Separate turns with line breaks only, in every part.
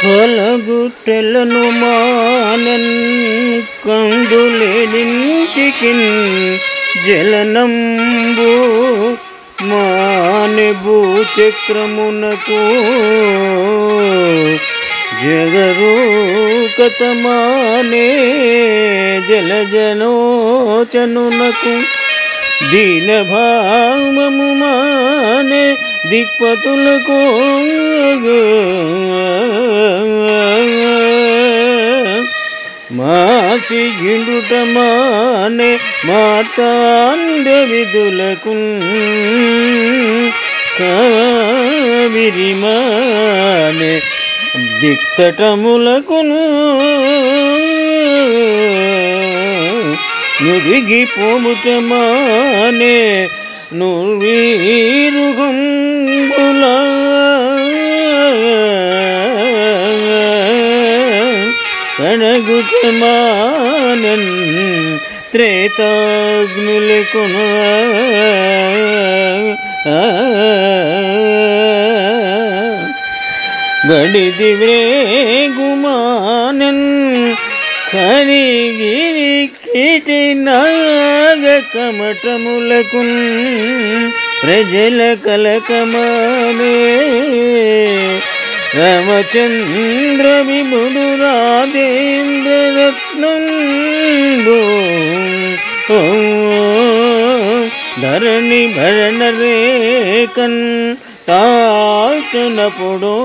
కలగుట్టెలను మానన్ కందులేనింటికి జలనంబు మాని భూచక్రమునకు జగరూకతమానే జలజనోచనునకు దీనభావము మానే దిక్పతులకు మాసి గిండుట మానే మాతాండ విధులకు కావిరి మానే దిక్తటములకును నురిగి పోముటమానే నుర్వీరుగంబుల కడగుటమానన్ త్రేతాగ్నులకును గడిది వ్రేగుమానన్ కరిగిరి కిటి నాగ కమటములకు ప్రజల కలకమానే రామచంద్ర విభుడు రాజేంద్ర రత్నంబు ఓ ధరణి భరణ రేకన్ తాచనపుడు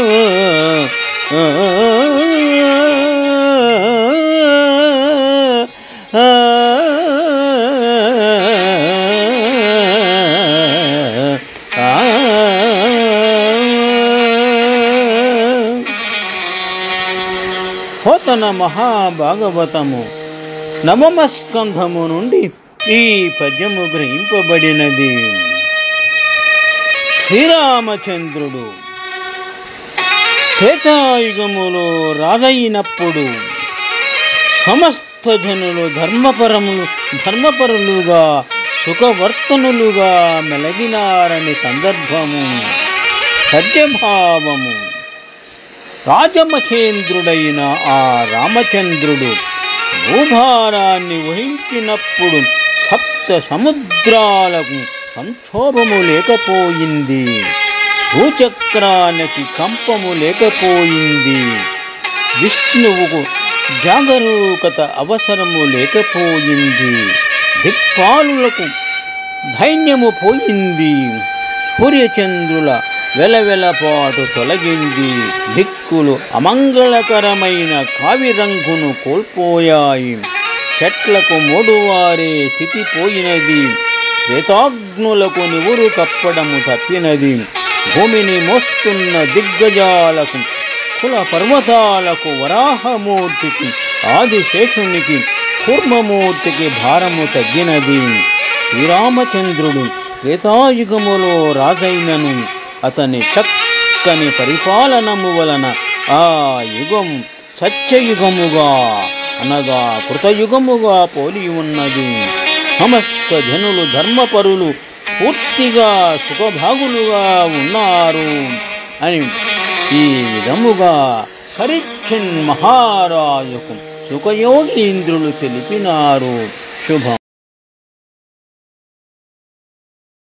పోతన మహాభాగవతము నవమ స్కంధము నుండి ఈ పద్యము గ్రహింపబడినది శ్రీరామచంద్రుడు త్రేతాయుగములో రాజైనప్పుడు సమస్త జనులు ధర్మపరములు ధర్మపరులుగా సుఖవర్తనులుగా మెలగినారని సందర్భము సత్యభావము రాజమహేంద్రుడైన ఆ రామచంద్రుడు భూభారాన్ని వహించినప్పుడు సప్త సముద్రాలకు సంక్షోభము లేకపోయింది భూచక్రానికి కంపము లేకపోయింది విష్ణువుకు జాగరూకత అవసరము లేకపోయింది దిక్పాలులకు ధైన్యము పోయింది సూర్యచంద్రుల వెలవెలపాటు తొలగింది దిక్కులు అమంగళకరమైన కావిరంగును కోల్పోయాయి చెట్లకు మూడువారే స్థితి పోయినది శ్వేతాగ్నులకు నివురు కప్పడము తప్పినది భూమిని మోస్తున్న దిగ్గజాలకు కుల పర్వతాలకు వరాహమూర్తికి ఆదిశేషునికి కూర్మమూర్తికి భారము తగ్గినది శ్రీరామచంద్రుడు త్రేతాయుగములో రాజైనను అతని చక్కని పరిపాలనము వలన ఆ యుగం సత్యయుగముగా అనగా కృతయుగముగా పోలి ఉన్నది సమస్త జనులు ధర్మపరులు పూర్తిగా సుఖభాగులుగా ఉన్నారు అని ఈ విధముగా పరీక్షన్ మహారాజుకు సుఖయోగీంద్రులు తెలిపినారు శుభం